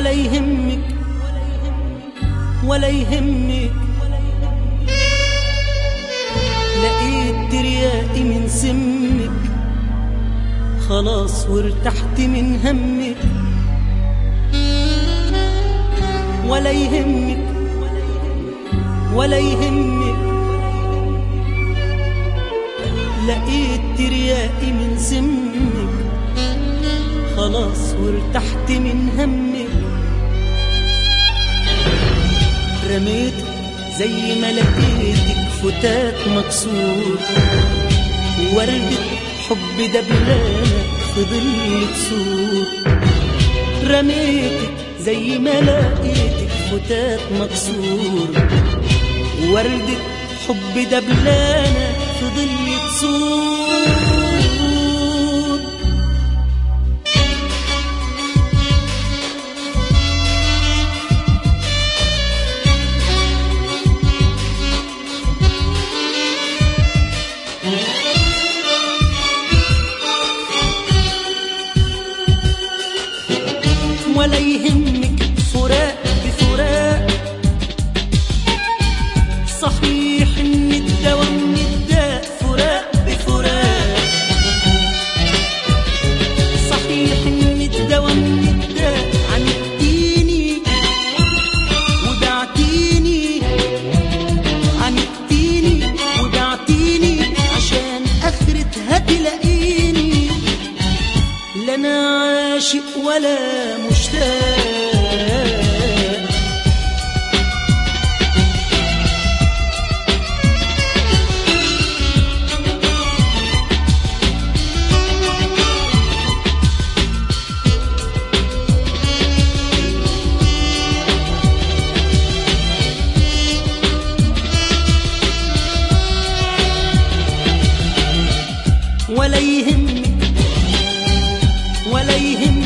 ولا يهمك ولا يهمك لقيت ترياقي من سمك خلاص وارتحت من همك ولا يهمك ولا يهمك لقيت ترياقي من سمك خلاص وارتحت من همك رميتك زي ما لقيتك فتات مكسور وردة حب دبلانة في ظل تسور رميتك زي ما لقيتك فتات مكسور وردة حب دبلانة في ظل تسور ولا يهمك فراق بفراق صحيح ان الدواء من الداء فراق بفراق صحيح ان الدواء من الداء عنتيني وبعتيني عنتيني وبعتيني عشان اخرتها تلاقيني لا انا عاشق ولا مشتاق ولا يهمك ولا يهمك